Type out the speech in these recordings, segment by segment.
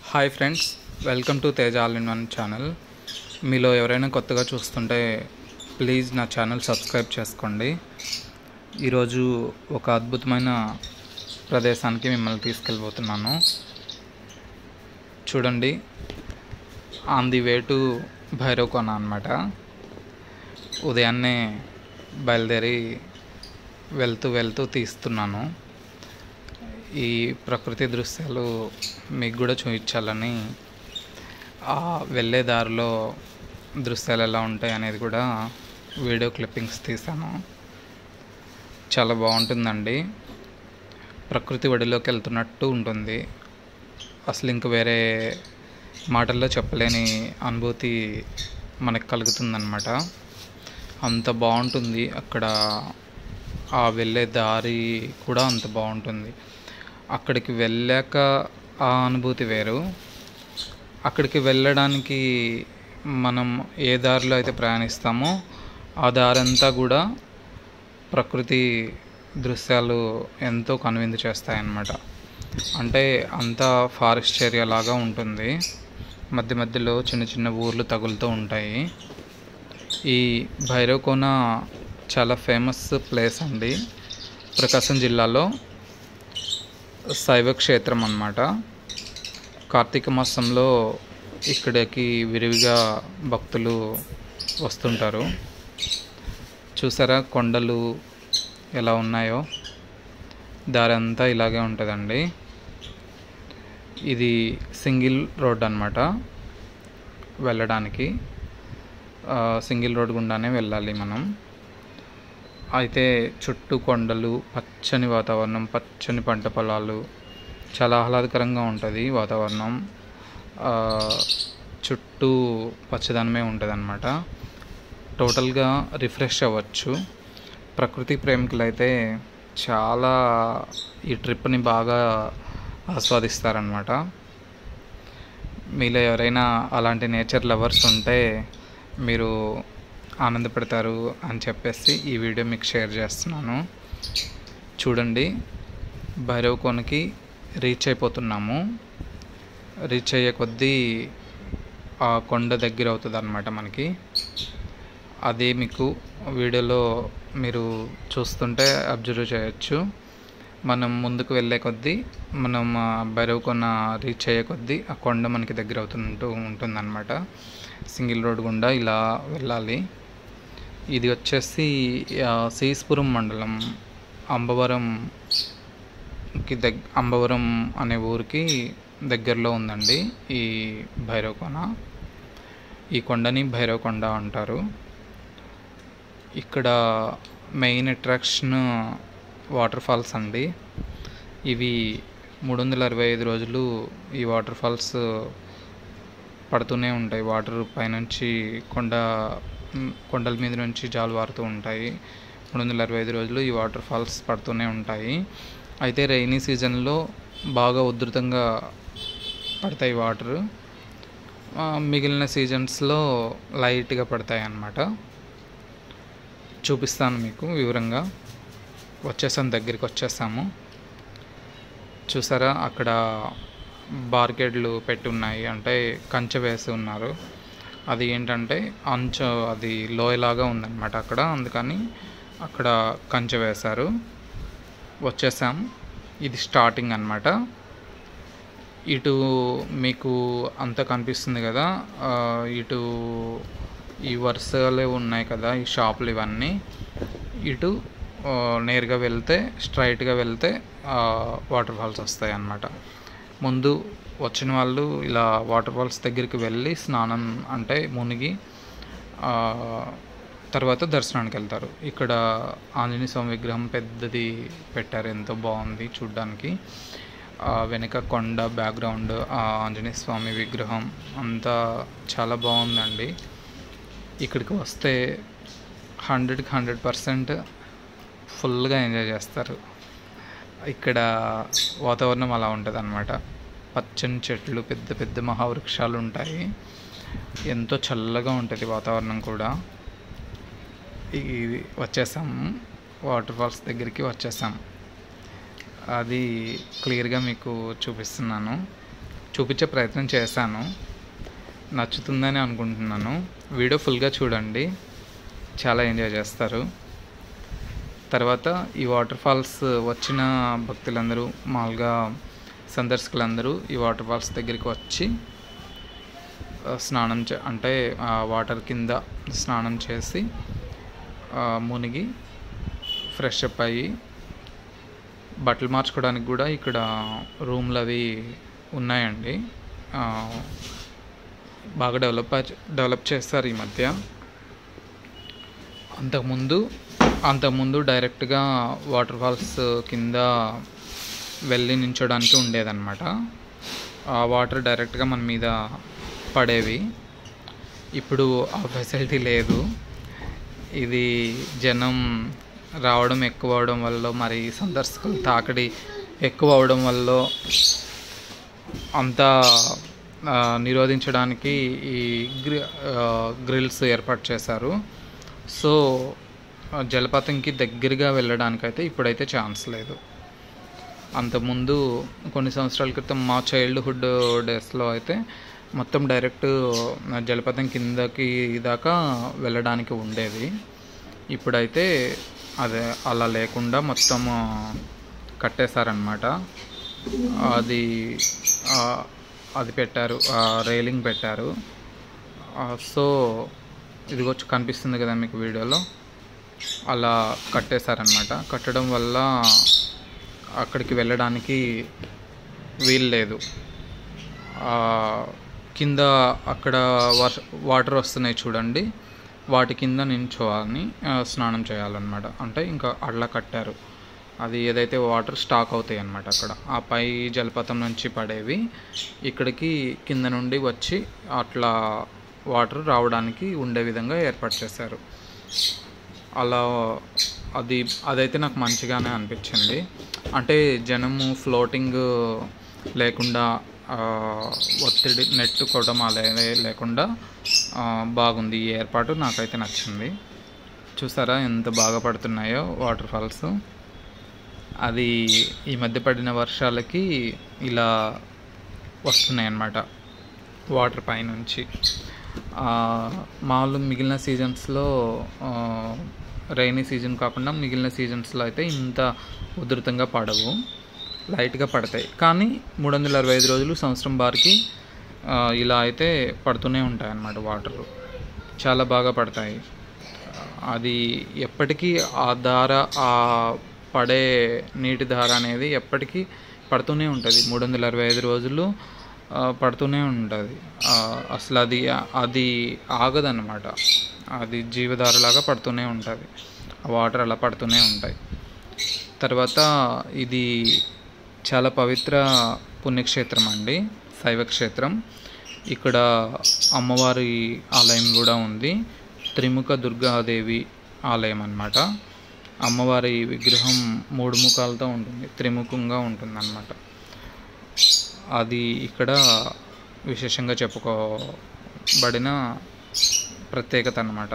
hi friends welcome to Teja all in one channel మీలో ఎవరైనా కొత్తగా చూస్తుంటే ప్లీజ్ నా ఛానల్ సబ్స్క్రైబ్ చేసుకోండి ఈరోజు ఒక అద్భుతమైన ప్రదేశానికి మిమ్మల్ని తీసుకెళ్ళిపోతున్నాను చూడండి on the way to Bhairavakona అనమాట ఉదయాన్నే బయలుదేరి వెళ్తూ వెళ్తూ తీస్తున్నాను ఈ ప్రకృతి దృశ్యాలు మీకు కూడా చూపించాలని ఆ వెళ్ళే దారిలో దృశ్యాలు ఎలా ఉంటాయి అనేది కూడా వీడియో క్లిప్పింగ్స్ తీసాను చాలా బాగుంటుందండి ప్రకృతి ఒడిలోకి వెళ్తున్నట్టు ఉంటుంది అసలు ఇంక వేరే మాటల్లో చెప్పలేని అనుభూతి మనకు కలుగుతుందన్నమాట అంత బాగుంటుంది అక్కడ ఆ వెళ్ళే దారి కూడా అంత బాగుంటుంది అక్కడికి వెళ్ళాక ఆ అనుభూతి వేరు అక్కడికి వెళ్ళడానికి మనం ఏ దారిలో అయితే ప్రయాణిస్తామో ఆ దారి అంతా కూడా ప్రకృతి దృశ్యాలు ఎంతో కనువిందు చేస్తాయన్నమాట అంటే అంతా ఫారెస్ట్ ఏరియా లాగా ఉంటుంది మధ్య మధ్యలో చిన్న చిన్న ఊర్లు తగులుతూ ఉంటాయి ఈ భైరవకోన చాలా ఫేమస్ ప్లేస్ అండి ప్రకాశం జిల్లాలో శైవ క్షేత్రం అన్నమాట కార్తీక మాసంలో ఇక్కడికి విరివిగా భక్తులు వస్తుంటారు చూసారా కొండలు ఎలా ఉన్నాయో దారి అంతా ఇలాగే ఉంటుందండి ఇది సింగిల్ రోడ్ అనమాట వెళ్ళడానికి ఆ, సింగిల్ రోడ్ గుండానే వెళ్ళాలి మనం అయితే చుట్టూ కొండలు పచ్చని వాతావరణం పచ్చని పంట పొలాలు చాలా ఆహ్లాదకరంగా ఉంటుంది వాతావరణం ఆ, చుట్టూ పచ్చదనమే ఉంటుంది అనమాట టోటల్గా రిఫ్రెష్ అవ్వచ్చు ప్రకృతి ప్రేమికులు అయితే చాలా ఈ ట్రిప్ని బాగా ఆస్వాదిస్తారనమాట మీలో ఎవరైనా అలాంటి నేచర్ లవర్స్ ఉంటే మీరు ఆనందపడతారు అని చెప్పేసి ఈ వీడియో మీకు షేర్ చేస్తున్నాను చూడండి భైరవకోనకి రీచ్ అయిపోతున్నాము రీచ్ అయ్యే కొద్దీ ఆ కొండ దగ్గర అవుతుంది అనమాట మనకి అది మీకు వీడియోలో మీరు చూస్తుంటే అబ్జర్వ్ చేయొచ్చు మనం ముందుకు వెళ్ళే కొద్దీ మనం ఆ భైరవకొన రీచ్ అయ్యే కొద్దీ ఆ కొండ మనకి దగ్గర అవుతుంటూ ఉంటుందన్నమాట సింగిల్ రోడ్ గుండా ఇలా వెళ్ళాలి ఇది వచ్చేసి ఆ, సీస్పురం మండలం అంబవరంకి దగ్ అంబవరం అనే ఊరికి దగ్గరలో ఉందండి ఈ భైరవకొన ఈ కొండని భైరవకొండ అంటారు ఇక్కడ మెయిన్ అట్రాక్షన్ వాటర్ ఫాల్స్ అండి ఇవి మూడు వందల అరవై ఐదు రోజులు ఈ వాటర్ ఫాల్స్ పడుతూనే ఉంటాయి వాటర్ పైనుంచి కొండ మ్, కొండల మీద నుంచి జాలువారుతూ ఉంటాయి మూడు వందల అరవై ఐదు రోజులు ఈ వాటర్ ఫాల్స్ పడుతూనే ఉంటాయి అయితే రైనీ సీజన్లో బాగా ఉధృతంగా పడతాయి వాటర్ మిగిలిన సీజన్స్లో లైట్గా పడతాయి అన్నమాట చూపిస్తాను మీకు వివరంగా వచ్చేసాం దగ్గరికి వచ్చేసాము చూసారా అక్కడ బార్కెడ్లు పెట్టి ఉన్నాయి అంటే కంచె వేసి ఉన్నారు అది ఏంటంటే అంచు అది లోయలాగా ఉందన్నమాట అక్కడ అందుకని అక్కడ కంచె వేశారు వచ్చేసాం ఇది స్టార్టింగ్ అన్నమాట ఇటు మీకు అంత కనిపిస్తుంది కదా ఆ, ఇటు ఈ వరుసలే ఉన్నాయి కదా ఈ షాపులు ఇవన్నీ ఇటు ఆ, నేరుగా వెళ్తే స్ట్రైట్గా వెళ్తే వాటర్ ఫాల్స్ వస్తాయి అన్నమాట ముందు వచ్చిన వాళ్ళు ఇలా వాటర్ ఫాల్స్ దగ్గరికి వెళ్ళి స్నానం అంటే మునిగి ఆ, తర్వాత దర్శనానికి వెళ్తారు ఇక్కడ ఆంజనేయ స్వామి విగ్రహం పెద్దది పెట్టారు ఎంతో బాగుంది చూడ్డానికి ఆ వెనక కొండ బ్యాక్గ్రౌండ్ ఆ ఆంజనేయ స్వామి విగ్రహం అంతా చాలా బాగుందండి ఇక్కడికి వస్తే హండ్రెడ్కి హండ్రెడ్ పర్సెంట్ ఫుల్గా ఎంజాయ్ చేస్తారు ఇక్కడ వాతావరణం అలా ఉంటుంది అనమాట పచ్చని చెట్లు పెద్ద పెద్ద మహావృక్షాలు ఉంటాయి ఎంతో చల్లగా ఉంటుంది వాతావరణం కూడా ఇది వచ్చేసాం వాటర్ ఫాల్స్ దగ్గరికి వచ్చేసాం అది క్లియర్గా మీకు చూపిస్తున్నాను చూపించే ప్రయత్నం చేశాను నచ్చుతుందని అనుకుంటున్నాను వీడియో ఫుల్గా చూడండి చాలా ఎంజాయ్ చేస్తారు తర్వాత ఈ వాటర్ ఫాల్స్ వచ్చిన భక్తులందరూ మామూలుగా సందర్శకులందరూ ఈ వాటర్ ఫాల్స్ దగ్గరికి వచ్చి ఆ, స్నానం చే అంటే ఆ వాటర్ కింద స్నానం చేసి ఆ, మునిగి ఫ్రెష్ అప్ అయ్యి బట్టలు మార్చుకోవడానికి కూడా ఇక్కడ రూమ్లు అవి ఉన్నాయండి ఆ, బాగా డెవలప్ అ- డెవలప్ చేస్తారు ఈ మధ్య అంతకుముందు అంతకుముందు డైరెక్ట్గా వాటర్ ఫాల్స్ కింద వెళ్ళి నించోడానికి ఉండేదన్నమాట ఆ వాటర్ డైరెక్ట్గా మన మీద పడేవి ఇప్పుడు ఆ ఫెసిలిటీ లేదు ఇది జనం రావడం ఎక్కువ అవడం వల్ల మరి సందర్శకులు తాకడి ఎక్కువ అవడం వల్ల అంతా ఆ, నిరోధించడానికి ఈ గ్రి ఆ, గ్రిల్స్ ఏర్పాటు చేశారు సో ఆ, జలపాతంకి దగ్గరగా వెళ్ళడానికైతే ఇప్పుడైతే ఛాన్స్ లేదు అంతకుముందు కొన్ని సంవత్సరాల క్రితం మా చైల్డ్హుడ్ డేస్లో అయితే మొత్తం డైరెక్ట్ జలపాతం కిందకి దాకా వెళ్ళడానికి ఉండేది ఇప్పుడైతే అదే అలా లేకుండా మొత్తం కట్టేశారనమాట అది ఆ, అది పెట్టారు రైలింగ్ పెట్టారు ఆ, సో ఇదిగొచ్చి కనిపిస్తుంది కదా మీకు వీడియోలో అలా కట్టేశారనమాట కట్టడం వల్ల అక్కడికి వెళ్ళడానికి వీలు లేదు ఆ, కింద అక్కడ వర్ష వాటర్ వస్తున్నాయి చూడండి వాటి కింద నించోవాలని ఆ, స్నానం చేయాలన్నమాట అంటే ఇంకా అట్లా కట్టారు అది ఏదైతే వాటర్ స్టాక్ అవుతాయి అన్నమాట అక్కడ ఆ పై జలపాతం నుంచి పడేవి ఇక్కడికి కింద నుండి వచ్చి అట్లా వాటర్ రావడానికి ఉండే విధంగా ఏర్పాటు చేశారు అలా అది అదైతే నాకు మంచిగానే అనిపించింది అంటే జనము ఫ్లోటింగ్ లేకుండా ఆ, ఒత్తిడి నెట్ కొట్టడం అలా లేకుండా ఆ, బాగుంది ఈ ఏర్పాటు నాకైతే నచ్చింది చూసారా ఎంత బాగా పడుతున్నాయో వాటర్ ఫాల్స్ అది ఈ మధ్య పడిన వర్షాలకి ఇలా వస్తున్నాయి అన్నమాట వాటర్ పైనుంచి ఆ, మామూలు మిగిలిన సీజన్స్లో రైనీ సీజన్ కాకుండా మిగిలిన సీజన్స్లో అయితే ఇంత ఉధృతంగా పడవు లైట్గా పడతాయి కానీ మూడు వందల అరవై ఐదు రోజులు సంవత్సరం బారికి ఆ, ఇలా అయితే పడుతూనే ఉంటాయి అన్నమాట వాటర్ చాలా బాగా పడతాయి అది ఎప్పటికీ ఆ ధార ఆ పడే నీటి ధార అనేది ఎప్పటికీ పడుతూనే ఉంటుంది మూడు వందల అరవై ఐదు రోజులు ఆ, పడుతూనే ఉంటుంది ఆ, అసలు అది అది ఆగదన్నమాట అది జీవధారలాగా పడుతూనే ఉంటుంది ఆ వాటర్ అలా పడుతూనే ఉంటాయి తర్వాత ఇది చాలా పవిత్ర పుణ్యక్షేత్రం అండి శైవ క్షేత్రం ఇక్కడ అమ్మవారి ఆలయం కూడా ఉంది త్రిముఖ దుర్గాదేవి ఆలయం అన్నమాట అమ్మవారి విగ్రహం మూడు ముఖాలతో ఉంటుంది త్రిముఖంగా ఉంటుంది అన్నమాట అది ఇక్కడ విశేషంగా చెప్పుకోబడిన ప్రత్యేకత అన్నమాట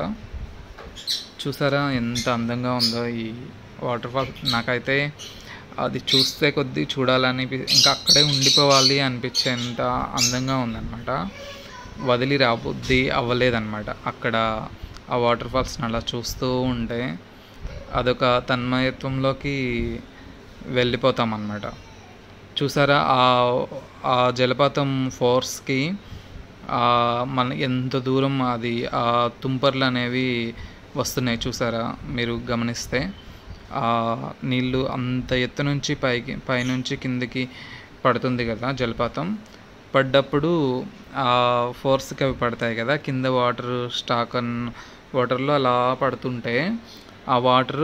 చూసారా ఎంత అందంగా ఉందో ఈ వాటర్ ఫాల్ నాకైతే అది చూస్తే కొద్దీ చూడాలని ఇంకా అక్కడే ఉండిపోవాలి అనిపించేంత అందంగా ఉందన్నమాట వదిలి రాబుద్ది అవ్వలేదన్నమాట అక్కడ ఆ వాటర్ ఫాల్స్ని అలా చూస్తూ ఉంటే అదొక తన్మయత్వంలోకి వెళ్ళిపోతాం అన్నమాట చూసారా ఆ ఆ జలపాతం ఫోర్స్కి ఆ మన ఎంత దూరం అది ఆ తుంపర్లు అనేవి వస్తున్నాయి చూసారా మీరు గమనిస్తే ఆ నీళ్ళు అంత ఎత్తు నుంచి పైకి పైనుంచి కిందకి పడుతుంది కదా జలపాతం పడ్డప్పుడు ఆ ఫోర్స్కి అవి పడతాయి కదా కింద వాటర్ స్టాక్ అన్ వాటర్లో అలా పడుతుంటే ఆ వాటరు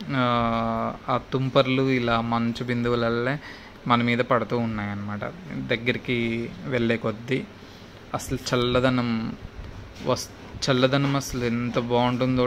ఆ తుంపర్లు ఇలా మంచు బిందువులల్లే మన మీద పడుతూ ఉన్నాయి అన్నమాట దగ్గరికి వెళ్ళే కొద్దీ అసలు చల్లదనం వస్ చల్లదనం అసలు ఎంత బాగుంటుందో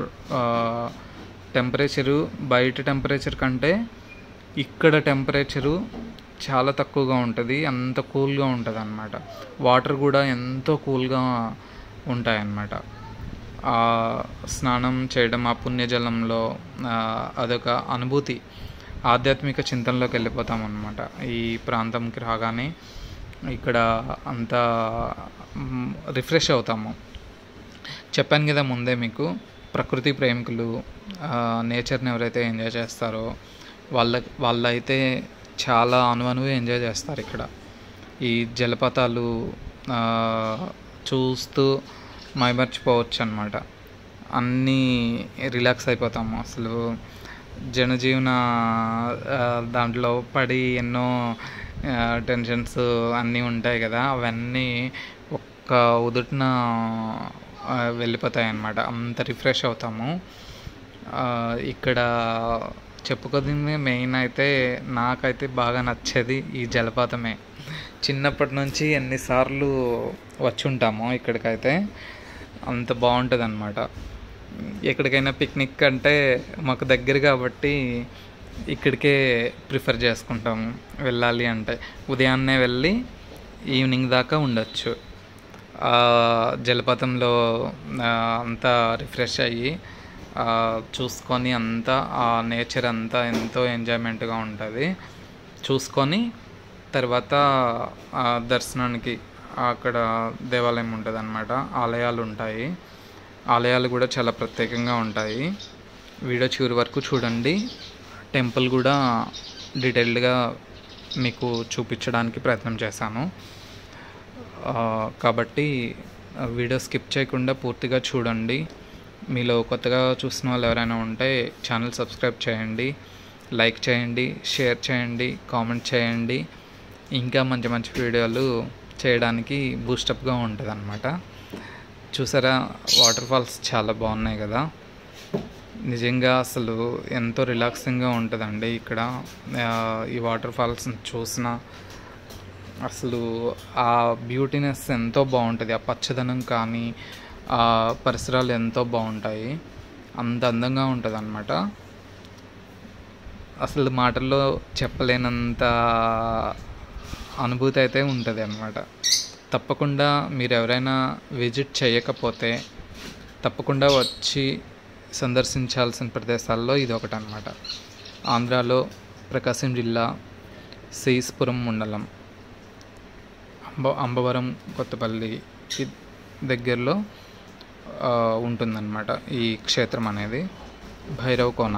టెంపరేచరు బయట టెంపరేచర్ కంటే ఇక్కడ టెంపరేచరు చాలా తక్కువగా ఉంటుంది అంత కూల్గా ఉంటుంది అనమాట వాటర్ కూడా ఎంతో కూల్గా ఉంటాయన్నమాట ఆ స్నానం చేయడం ఆ పుణ్యజలంలో ఆ, అదొక అనుభూతి ఆధ్యాత్మిక చింతనలోకి వెళ్ళిపోతాం అనమాట ఈ ప్రాంతంకి రాగానే ఇక్కడ అంతా రిఫ్రెష్ అవుతాము చెప్పాను కదా ముందే మీకు ప్రకృతి ప్రేమికులు నేచర్ని ఎవరైతే ఎంజాయ్ చేస్తారో వాళ్ళ వాళ్ళైతే చాలా అనువనువు ఎంజాయ్ చేస్తారు ఇక్కడ ఈ జలపాతాలు ఆ, చూస్తూ మైమర్చిపోవచ్చు అనమాట అన్నీ రిలాక్స్ అయిపోతాము అసలు జనజీవన ఆ, దాంట్లో పడి ఎన్నో టెన్షన్స్ అన్నీ ఉంటాయి కదా అవన్నీ ఒక్క ఉదుటిన ఆ, వెళ్ళిపోతాయి అన్నమాట అంత రిఫ్రెష్ అవుతాము ఆ, ఇక్కడ చెప్పుకోదగిన మెయిన్ అయితే నాకైతే బాగా నచ్చేది ఈ జలపాతమే చిన్నప్పటి నుంచి ఎన్నిసార్లు వచ్చి ఉంటామో ఇక్కడికైతే అంత బాగుంటుంది అనమాట ఎక్కడికైనా పిక్నిక్ అంటే మాకు దగ్గర కాబట్టి ఇక్కడికే ప్రిఫర్ చేసుకుంటాము వెళ్ళాలి అంటే ఉదయాన్నే వెళ్ళి ఈవినింగ్ దాకా ఉండొచ్చు ఆ జలపాతంలో ఆ, అంతా రిఫ్రెష్ అయ్యి ఆ, చూసుకొని అంతా ఆ నేచర్ అంతా ఎంతో ఎంజాయ్మెంట్గా ఉంటుంది చూసుకొని తర్వాత ఆ దర్శనానికి అక్కడ దేవాలయం ఉంటుంది అనమాట ఆలయాలు ఉంటాయి ఆలయాలు కూడా చాలా ప్రత్యేకంగా ఉంటాయి వీడియో చివరి వరకు చూడండి టెంపుల్ కూడా డీటెయిల్డ్గా మీకు చూపించడానికి ప్రయత్నం చేశాను ఆ, కాబట్టి ఆ, వీడియో స్కిప్ చేయకుండా పూర్తిగా చూడండి మీలో కొత్తగా చూసిన వాళ్ళు ఎవరైనా ఉంటే ఛానల్ సబ్స్క్రైబ్ చేయండి లైక్ చేయండి షేర్ చేయండి కామెంట్ చేయండి ఇంకా మంచి మంచి వీడియోలు చేయడానికి బూస్టప్గా ఉంటుంది అనమాట చూసారా వాటర్ ఫాల్స్ చాలా బాగున్నాయి కదా నిజంగా అసలు ఎంతో రిలాక్సింగ్గా ఉంటుందండి ఇక్కడ ఆ, ఈ వాటర్ ఫాల్స్ని చూసిన అసలు ఆ బ్యూటీనెస్ ఎంతో బాగుంటుంది ఆ పచ్చదనం కానీ ఆ పరిసరాలు ఎంతో బాగుంటాయి అంత అందంగా ఉంటుంది అనమాట అసలు మాటల్లో చెప్పలేనంత అనుభూతి అయితే ఉంటుంది అనమాట తప్పకుండా మీరు ఎవరైనా విజిట్ చేయకపోతే తప్పకుండా వచ్చి సందర్శించాల్సిన ప్రదేశాల్లో ఇది ఒకటి అనమాట ఆంధ్రాలో ప్రకాశం జిల్లా సీస్పురం మండలం అంబ అంబవరం కొత్తపల్లి ఈ దగ్గరలో ఆ, ఉంటుందన్నమాట ఈ క్షేత్రం అనేది భైరవ్ కోన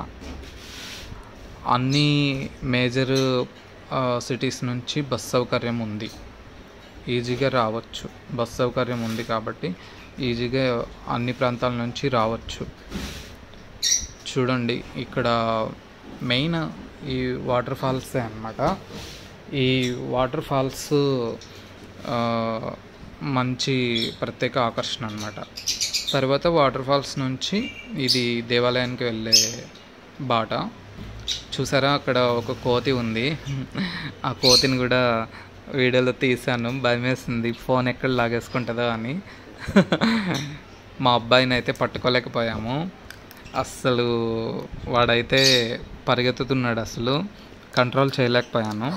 అన్ని మేజర్ సిటీస్ నుంచి బస్ సౌకర్యం ఉంది ఈజీగా రావచ్చు బస్ సౌకర్యం ఉంది కాబట్టి ఈజీగా అన్ని ప్రాంతాల నుంచి రావచ్చు చూడండి ఇక్కడ మెయిన్ ఈ వాటర్ ఫాల్సే అన్నమాట ఈ వాటర్ ఫాల్స్ ఆ, మంచి ప్రత్యేక ఆకర్షణ అనమాట తర్వాత వాటర్ ఫాల్స్ నుంచి ఇది దేవాలయానికి వెళ్ళే బాట చూసారా అక్కడ ఒక కోతి ఉంది ఆ కోతిని కూడా వీడియోలో తీశాను భయమేసింది ఫోన్ ఎక్కడ లాగేసుకుంటుందో అని మా అబ్బాయిని అయితే పట్టుకోలేకపోయాము అస్సలు వాడైతే పరిగెత్తుతున్నాడు అసలు కంట్రోల్ చేయలేకపోయాను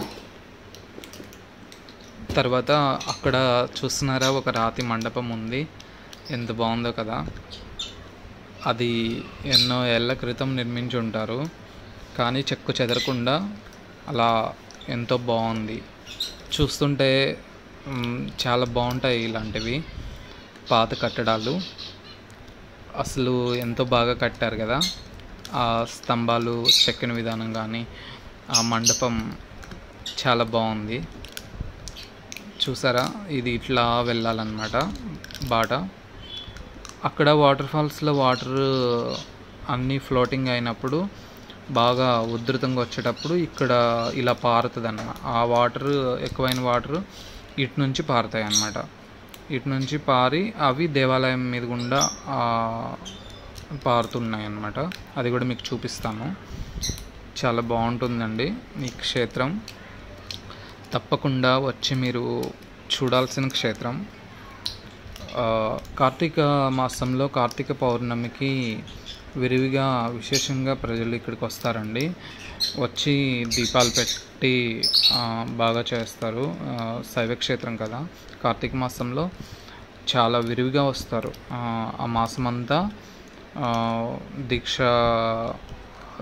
తర్వాత అక్కడ చూస్తున్నారా ఒక రాతి మండపం ఉంది ఎంత బాగుందో కదా అది ఎన్నో ఏళ్ళ క్రితం నిర్మించి ఉంటారు కానీ చెక్కు చెదరకుండా అలా ఎంతో బాగుంది చూస్తుంటే మ్, చాలా బాగుంటాయి ఇలాంటివి పాత కట్టడాలు అసలు ఎంతో బాగా కట్టారు కదా ఆ స్తంభాలు చెక్కిన విధానం కానీ ఆ మండపం చాలా బాగుంది చూసారా ఇది ఇట్లా వెళ్ళాలన్నమాట బాట అక్కడ వాటర్ ఫాల్స్లో వాటర్ అన్నీ ఫ్లోటింగ్ అయినప్పుడు బాగా ఉధృతంగా వచ్చేటప్పుడు ఇక్కడ ఇలా పారుతుంది అన్నమాట ఆ వాటర్ ఎక్కువైన వాటర్ ఇటు నుంచి పారుతాయి అన్నమాట ఇటు నుంచి పారి అవి దేవాలయం మీద గుండా ఆ, పారుతున్నాయి అన్నమాట అది కూడా మీకు చూపిస్తాను చాలా బాగుంటుందండి ఈ క్షేత్రం తప్పకుండా వచ్చి మీరు చూడాల్సిన క్షేత్రం ఆ, కార్తీక మాసంలో కార్తీక పౌర్ణమికి విరివిగా విశేషంగా ప్రజలు ఇక్కడికి వస్తారండి వచ్చి దీపాలు పెట్టి ఆ, బాగా చేస్తారు ఆ, శైవ క్షేత్రం కదా కార్తీక మాసంలో చాలా విరివిగా వస్తారు ఆ, ఆ మాసం అంతా ఆ, దీక్ష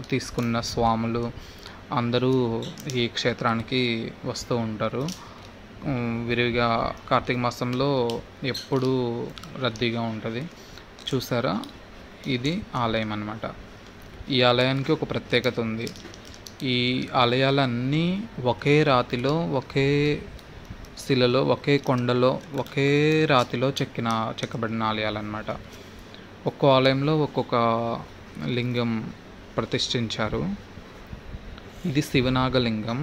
తీసుకున్న స్వాములు అందరూ ఈ క్షేత్రానికి వస్తూ ఉంటారు ఉమ్, విరివిగా కార్తీక మాసంలో ఎప్పుడూ రద్దీగా ఉంటుంది చూసారా ఇది ఆలయం అన్నమాట ఈ ఆలయానికి ఒక ప్రత్యేకత ఉంది ఈ ఆలయాలన్నీ ఒకే రాతిలో ఒకే శిలలో ఒకే కొండలో ఒకే రాతిలో చెక్కిన చెక్కబడిన ఆలయాలు అన్నమాట ఒక్కో ఆలయంలో ఒక్కొక్క లింగం ప్రతిష్ఠించారు ఇది శివనాగలింగం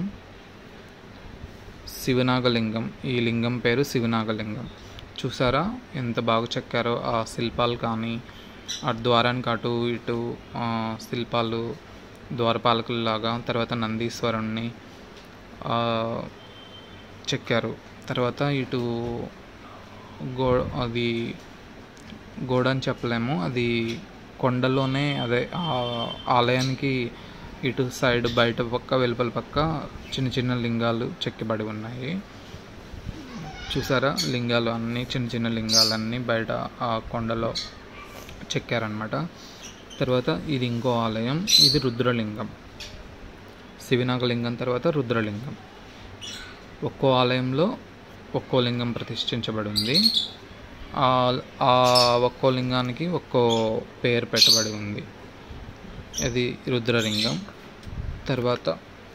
శివనాగలింగం ఈ లింగం పేరు శివనాగలింగం చూసారా ఎంత బాగా చెక్కారో ఆ శిల్పాలు కానీ ఆ ద్వారానికి అటు ఇటు ఆ, శిల్పాలు ద్వారపాలకుల్లాగా తర్వాత నందీశ్వరుణ్ణి ఆ, చెక్కారు తర్వాత ఇటు గో అది గోడ అని చెప్పలేము అది కొండలోనే అదే ఆ ఆలయానికి ఇటు సైడ్ బయట పక్క వెలుపల పక్క చిన్న చిన్న లింగాలు చెక్కబడి ఉన్నాయి చూసారా లింగాలు అన్నీ చిన్న చిన్న లింగాలన్నీ బయట ఆ కొండలో చెక్కారనమాట తర్వాత ఇది ఇంకో ఆలయం ఇది రుద్రలింగం శివనాగలింగం తర్వాత రుద్రలింగం ఒక్కో ఆలయంలో ఒక్కో లింగం ప్రతిష్ఠించబడి ఉంది ఆ ఆ ఒక్కో లింగానికి ఒక్కో పేరు పెట్టబడి ఉంది ఇది రుద్రలింగం తర్వాత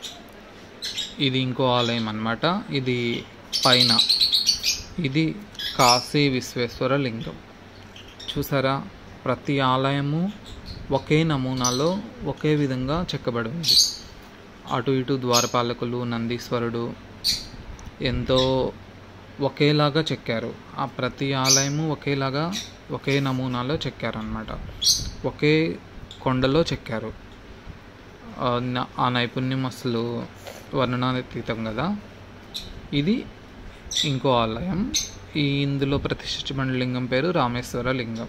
ఇది ఇంకో ఆలయం అన్నమాట ఇది పైన ఇది కాశీ విశ్వేశ్వర లింగం చూసారా ప్రతి ఆలయము ఒకే నమూనాలో ఒకే విధంగా చెక్కబడి ఉంది అటు ఇటు ద్వారపాలకులు నందీశ్వరుడు ఎంతో ఒకేలాగా చెక్కారు ఆ ప్రతి ఆలయము ఒకేలాగా ఒకే నమూనాలో చెక్కారు అనమాట ఒకే కొండలో చెక్కారు ఆ న- ఆ నైపుణ్యం అసలు వర్ణనాతీతం కదా ఇది ఇంకో ఆలయం ఈ ఇందులో ప్రతిష్ఠించబడిన లింగం పేరు రామేశ్వర లింగం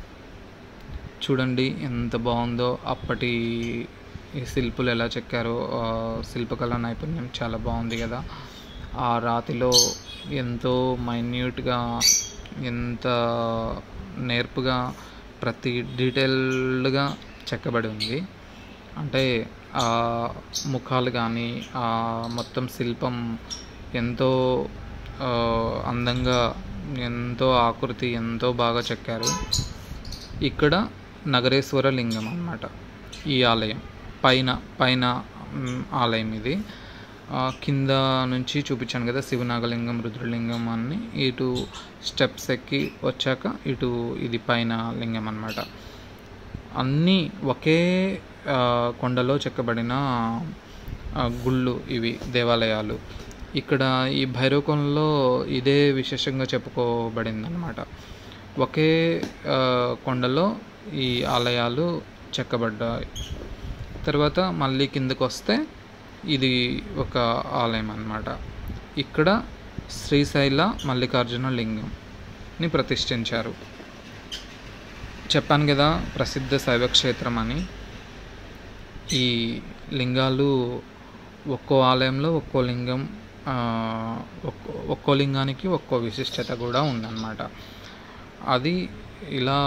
చూడండి ఎంత బాగుందో అప్పటి ఈ శిల్పులు ఎలా చెక్కారో ఆ శిల్పకళా నైపుణ్యం చాలా బాగుంది కదా ఆ రాతిలో ఎంతో మైన్యూట్గా ఎంత నేర్పుగా ప్రతి డీటెయిల్డ్గా చెక్కబడి ఉంది అంటే ఆ ముఖాలు కానీ ఆ మొత్తం శిల్పం ఎంతో ఆ, అందంగా ఎంతో ఆకృతి ఎంతో బాగా చెక్కారు ఇక్కడ నగరేశ్వర లింగం అన్నమాట ఈ ఆలయం పైన పైన మ్, ఆలయం ఇది ఆ, కింద నుంచి చూపించాను కదా శివనాగలింగం రుద్రలింగం అని ఇటు స్టెప్స్ ఎక్కి వచ్చాక ఇటు ఇది పైన లింగం అన్నమాట అన్నీ ఒకే ఆ, కొండలో చెక్కబడిన ఆ, గుళ్ళు ఇవి దేవాలయాలు ఇక్కడ ఈ భైరవకోనలో ఇదే విశేషంగా చెప్పుకోబడింది అనమాట ఒకే ఆ, కొండలో ఈ ఆలయాలు చెక్కబడ్డాయి తర్వాత మళ్ళీ కిందకు వస్తే ఇది ఒక ఆలయం అన్నమాట ఇక్కడ శ్రీశైల మల్లికార్జున లింగంని ప్రతిష్ఠించారు చెప్పాను కదా ప్రసిద్ధ శైవ క్షేత్రం అని ఈ లింగాలు ఒక్కో ఆలయంలో ఒక్కో లింగం ఆ, ఒక్కో ఒక్కో లింగానికి ఒక్కో విశిష్టత కూడా ఉందన్నమాట అది ఇలా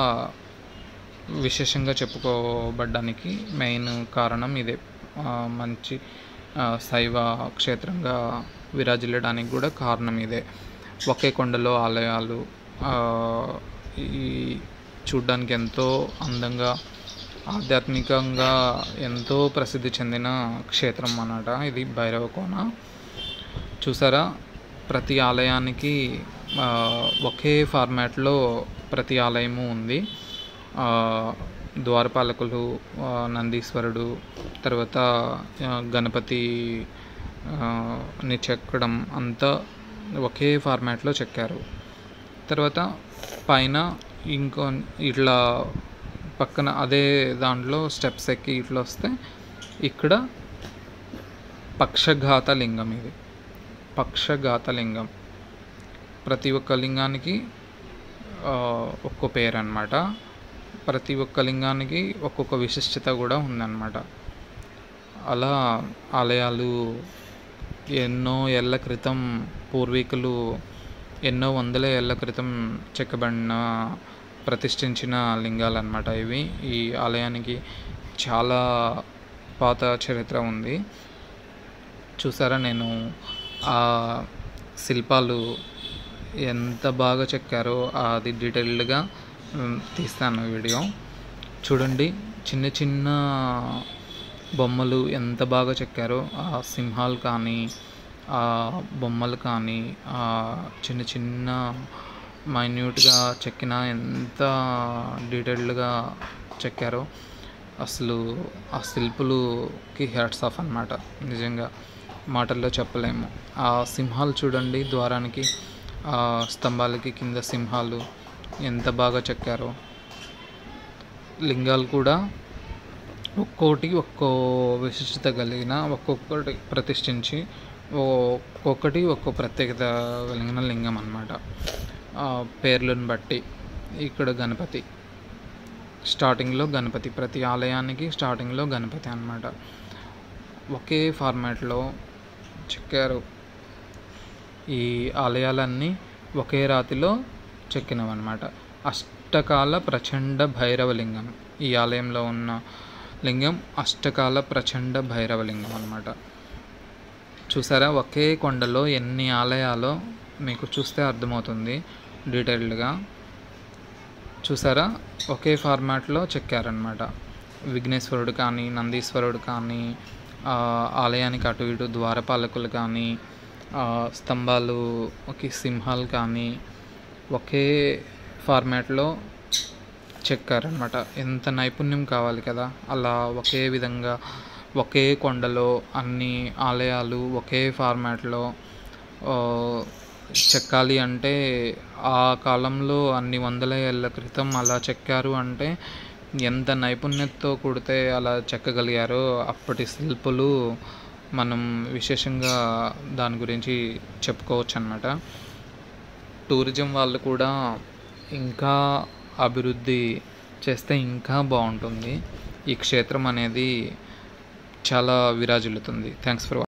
విశేషంగా చెప్పుకోబడ్డానికి మెయిన్ కారణం ఇదే ఆ, మంచి ఆ, శైవ క్షేత్రంగా విరాజిల్లడానికి కూడా కారణం ఇదే ఒకే కొండలో ఆలయాలు ఆ, ఈ చూడ్డానికి ఎంతో అందంగా ఆధ్యాత్మికంగా ఎంతో ప్రసిద్ధి చెందిన క్షేత్రం అన్నమాట ఇది భైరవకోన చూసారా ప్రతి ఆలయానికి ఆ, ఒకే ఫార్మాట్లో ప్రతి ఆలయము ఉంది ఆ, ద్వారపాలకులు ఆ, నందీశ్వరుడు తర్వాత ఆ, గణపతి ఆ, ని చెక్కడం అంతా ఒకే ఫార్మాట్లో చెక్కారు తర్వాత పైన ఇంకో ఇట్లా పక్కన అదే దాంట్లో స్టెప్స్ ఎక్కి ఇట్లా వస్తే ఇక్కడ పక్షఘాత లింగం ఇది పక్షఘాత లింగం ప్రతి ఒక్క లింగానికి ఆ, ఒక్కో పేరు అన్నమాట ప్రతి ఒక్క లింగానికి ఒక్కొక్క విశిష్టత కూడా ఉందన్నమాట అలా ఆలయాలు ఎన్నో ఏళ్ళ క్రితం పూర్వీకులు ఎన్నో వందల ఏళ్ళ క్రితం చెక్కబడిన ప్రతిష్ఠించిన లింగాలు అన్నమాట ఇవి ఈ ఆలయానికి చాలా పాత చరిత్ర ఉంది చూసారా నేను ఆ శిల్పాలు ఎంత బాగా చెక్కారో అది డీటెయిల్డ్గా మ్, తీస్తాను వీడియో చూడండి చిన్న చిన్న బొమ్మలు ఎంత బాగా చెక్కారో ఆ సింహాలు కానీ ఆ బొమ్మలు కానీ ఆ చిన్న చిన్న మైన్యూట్గా చెక్కిన ఎంత డీటెయిల్డ్గా చెక్కారో అసలు ఆ శిల్పులుకి హ్యాట్స్ ఆఫ్ అన్నమాట నిజంగా మాటల్లో చెప్పలేము ఆ సింహాలు చూడండి ద్వారానికి ఆ స్తంభాలకి కింద సింహాలు ఎంత బాగా చెక్కారో లింగాలు కూడా ఒక్కోటి ఒక్కో విశిష్టత కలిగిన ఒక్కొక్కటి ప్రతిష్ఠించి ఒక్కొక్కటి ఒక్కో ప్రత్యేకత కలిగిన లింగం అన్నమాట ఆ పేర్లను బట్టి ఇక్కడ గణపతి స్టార్టింగ్లో గణపతి ప్రతి ఆలయానికి స్టార్టింగ్లో గణపతి అన్నమాట ఒకే ఫార్మాట్లో చెక్కారు ఈ ఆలయాలన్నీ ఒకే రాతిలో చెక్కినవన్నమాట అష్టకాల ప్రచండ భైరవ లింగం ఈ ఆలయంలో ఉన్న లింగం అష్టకాల ప్రచండ భైరవ లింగం అన్నమాట చూసారా ఒకే కొండలో ఎన్ని ఆలయాలో మీకు చూస్తే అర్థమవుతుంది డీటెయిల్డ్గా చూసారా ఒకే ఫార్మాట్లో చెక్కారనమాట విఘ్నేశ్వరుడు కానీ నందీశ్వరుడు కానీ ఆ, ఆలయానికి అటు ఇటు ద్వారపాలకులు కానీ ఆ, స్తంభాలు ఒకే సింహాలు కానీ ఒకే ఫార్మాట్లో చెక్కారనమాట ఎంత నైపుణ్యం కావాలి కదా అలా ఒకే విధంగా ఒకే కొండలో అన్ని ఆలయాలు ఒకే ఫార్మాట్లో ఆ, చెక్కాలి అంటే ఆ కాలంలో అన్ని వందల ఏళ్ళ క్రితం అలా చెక్కారు అంటే ఎంత నైపుణ్యతతో కూడితే అలా చెక్కగలిగారో అప్పటి శిల్పులు మనం విశేషంగా దాని గురించి చెప్పుకోవచ్చు అనమాట టూరిజం వాళ్ళు కూడా ఇంకా అభివృద్ధి చేస్తే ఇంకా బాగుంటుంది ఈ క్షేత్రం అనేది చాలా విరాజిల్లుతుంది థ్యాంక్స్ ఫర్